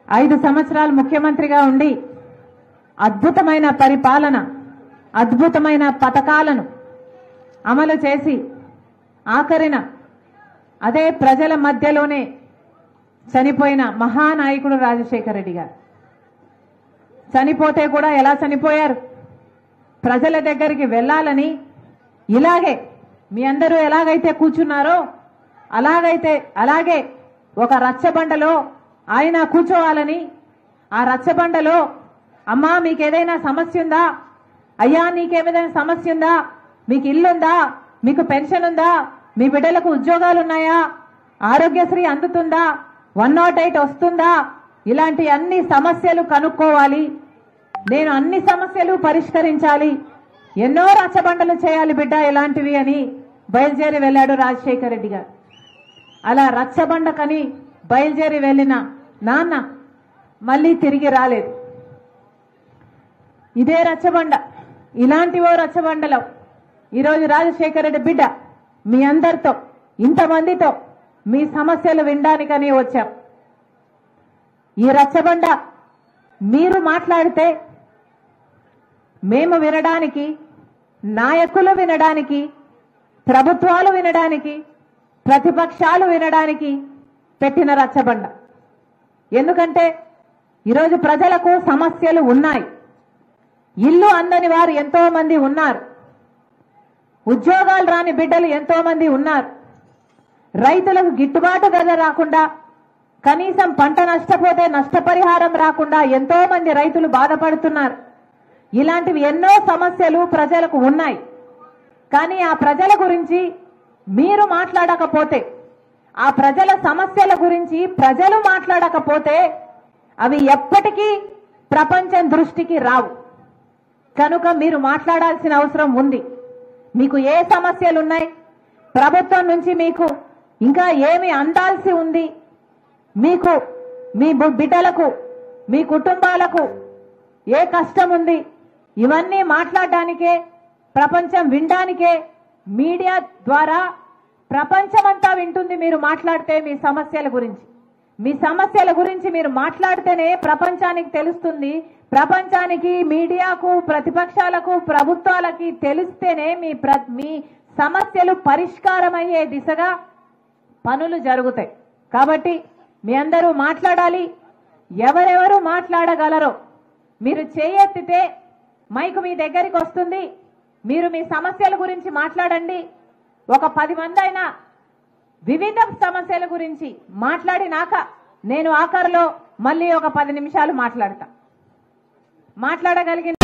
ఐదు సంవత్సరాలు ముఖ్యమంత్రిగా ఉండి అద్భుతమైన పరిపాలన అద్భుతమైన పథకాలను అమలు చేసి ఆఖరిన అదే ప్రజల మధ్యలోనే చనిపోయిన మహానాయకుడు రాజశేఖర రెడ్డి గారు చనిపోతే కూడా ఎలా చనిపోయారు ప్రజల దగ్గరికి వెళ్ళాలని ఇలాగే మీ అందరూ ఎలాగైతే కూర్చున్నారో అలాగైతే అలాగే ఒక రచ్చబండలో ఆయన కూర్చోవాలని ఆ రచ్చబండలో అమ్మా మీకు ఏదైనా సమస్య ఉందా అయ్యా నీకేమైనా సమస్య ఉందా మీకు ఇల్లుందా మీకు పెన్షన్ ఉందా మీ బిడ్డలకు ఉద్యోగాలు ఉన్నాయా ఆరోగ్యశ్రీ అందుతుందా వన్ నాట్ ఎయిట్ వస్తుందా ఇలాంటి అన్ని సమస్యలు కనుక్కోవాలి నేను అన్ని సమస్యలు పరిష్కరించాలి ఎన్నో రచ్చబండలు చేయాలి బిడ్డ ఇలాంటివి అని బయలుదేరి వెళ్ళాడు రాజశేఖర రెడ్డి గారు అలా రచ్చబండకని బయలుదేరి వెళ్ళిన నాన్న మళ్ళీ తిరిగి రాలేదు ఇదే రచ్చబండ ఇలాంటి ఓ రచ్చబండలో ఈరోజు రాజశేఖర రెడ్డి బిడ్డ మీ అందరితో ఇంతమందితో మీ సమస్యలు వినడానికని వచ్చాం ఈ రచ్చబండ మీరు మాట్లాడితే మేము వినడానికి నాయకులు వినడానికి ప్రభుత్వాలు వినడానికి ప్రతిపక్షాలు వినడానికి పెట్టిన రచ్చబండ ఎందుకంటే ఈరోజు ప్రజలకు సమస్యలు ఉన్నాయి ఇల్లు అందని వారు ఎంతో మంది ఉన్నారు ఉద్యోగాలు రాని బిడ్డలు ఎంతో మంది ఉన్నారు రైతులకు గిట్టుబాటు ధర రాకుండా కనీసం పంట నష్టపోతే నష్టపరిహారం రాకుండా ఎంతో మంది రైతులు బాధపడుతున్నారు ఇలాంటివి ఎన్నో సమస్యలు ప్రజలకు ఉన్నాయి కానీ ఆ ప్రజల గురించి మీరు మాట్లాడకపోతే ఆ ప్రజల సమస్యల గురించి ప్రజలు మాట్లాడకపోతే అవి ఎప్పటికీ ప్రపంచం దృష్టికి రావు కనుక మీరు మాట్లాడాల్సిన అవసరం ఉంది మీకు ఏ సమస్యలు ఉన్నాయి ప్రభుత్వం నుంచి మీకు ఇంకా ఏమి అందాల్సి ఉంది మీకు మీ బు- బిడ్డలకు మీ కుటుంబాలకు ఏ కష్టం ఉంది ఇవన్నీ మాట్లాడడానికే ప్రపంచం వినడానికే మీడియా ద్వారా ప్రపంచమంతా వింటుంది మీరు మాట్లాడితే మీ సమస్యల గురించి మీ సమస్యల గురించి మీరు మాట్లాడితేనే ప్రపంచానికి తెలుస్తుంది ప్రపంచానికి మీడియాకు ప్రతిపక్షాలకు ప్రభుత్వాలకి తెలిస్తేనే మీ ప్ర మీ సమస్యలు పరిష్కారమయ్యే దిశగా పనులు జరుగుతాయి కాబట్టి మీ అందరూ మాట్లాడాలి ఎవరెవరు మాట్లాడగలరో మీరు చేయెత్తితే మైకు మీ దగ్గరికి వస్తుంది మీరు మీ సమస్యల గురించి మాట్లాడండి ఒక పది మంది అయినా వివిధ సమస్యల గురించి మాట్లాడినాక నేను ఆఖరిలో మళ్ళీ ఒక పది నిమిషాలు మాట్లాడతా మాట్లాడగలిగిన